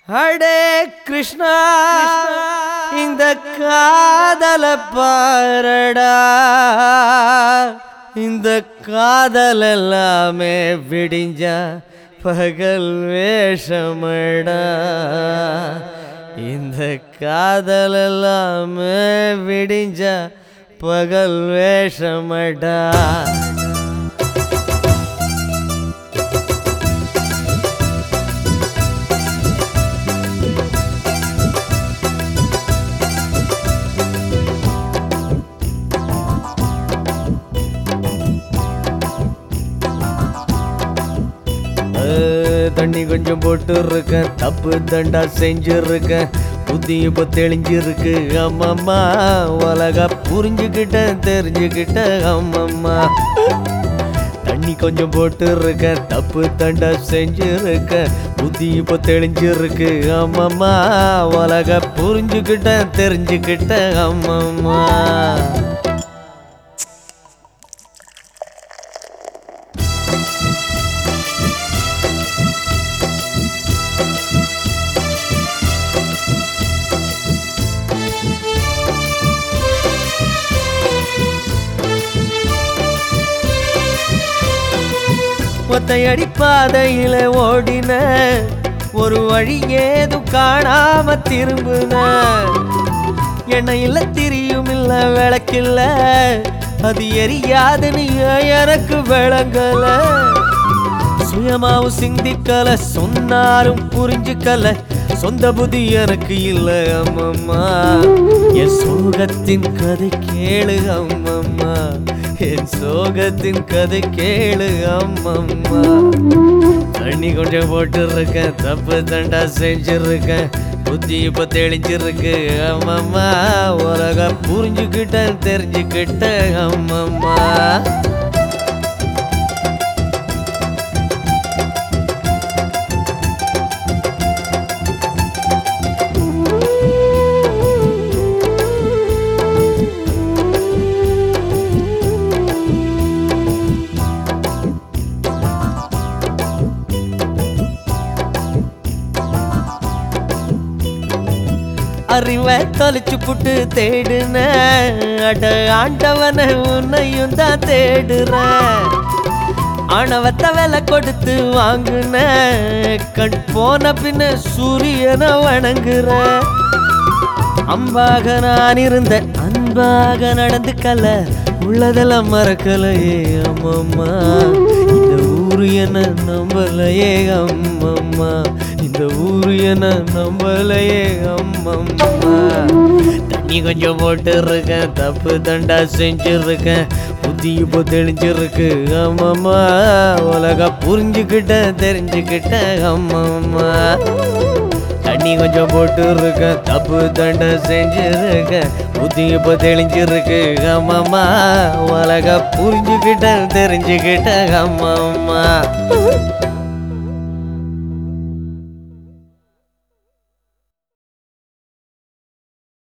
ஹடே கிருஷ்ணா இந்த காதல பாரடா இந்த காதல் எல்லாமே விடிஞ்சா பகல் வேஷமடா இந்த காதல் எல்லாமே விடிஞ்சா பகல் வேஷமடா அஹ், தண்ணி கொஞ்சம் போட்டு இருக்கேன் தப்பு தண்டா செஞ்சிருக்கேன் புத்தி இப்போ தெளிஞ்சிருக்கு அம்மம்மா உலக புரிஞ்சுக்கிட்டேன் தெரிஞ்சுக்கிட்டேன் அம்மம்மா தண்ணி கொஞ்சம் போட்டு இருக்கேன் தப்பு தண்டா செஞ்சிருக்கேன் புத்தி இப்போ தெளிஞ்சிருக்கு அம்மம்மா உலக புரிஞ்சுக்கிட்டேன் தெரிஞ்சுக்கிட்டேன் அம்மம்மா ஒத்தையடி பாதையில ஓடின ஒரு வழி ஏதும் காணாம திரும்பின எண்ணெயில் திரியும் இல்ல விளக்கில்ல அது எரியாதுன்னு ஏன் எனக்கு விளங்கல சுயமாவும் சிந்திக்கல சொன்னாலும் புரிஞ்சுக்கல சொந்த புத்தி எனக்கு இல்ல அம்மம்மா என் சோகத்தின் கதை கேளு அம்மம்மா என் சோகத்தின் கதை கேளு அம்மம்மா தண்ணி கொஞ்சம் போட்டு இருக்கேன் தப்பு தண்டா செஞ்சிருக்கேன் புத்தி இப்ப தெளிஞ்சிருக்கு அம்மம்மா உலக புரிஞ்சுக்கிட்டேன் தெரிஞ்சுக்கிட்டேன் அம்மம்மா அறிவை தொலைச்சு புட்டு தேடுன அட ஆண்டவன உன்னையும் தான் தேடுறேன் ஆணவத்தை விலை கொடுத்து வாங்குன கண் போன பின்ன சூரியனை வணங்குற அம்பாக நான் இருந்த அன்பாக நடந்துக்கல உள்ளதெல்லாம் மறக்கலையே அம்மம்மா இந்த ஊரு என்ன நம்பலையே அம்மம்மா இந்த ஊரு என்ன நம்பலையே அம்மம்மா தண்ணி கொஞ்சம் போட்டு இருக்கேன் தப்பு தண்டா செஞ்சிருக்கேன் புத்தி இப்போ தெளிஞ்சிருக்கு அம்மம்மா உலக புரிஞ்சுக்கிட்டேன் தெரிஞ்சுக்கிட்டேன் அம்மம்மா தண்ணி கொஞ்சம் போட்டு இருக்க தப்பு தண்டை செஞ்சிருக்க புத்தி இப்போ தெளிஞ்சிருக்கு அம்மாம்மா உலக புரிஞ்சுக்கிட்டேன் தெரிஞ்சுக்கிட்டேன் அம்மாம்மா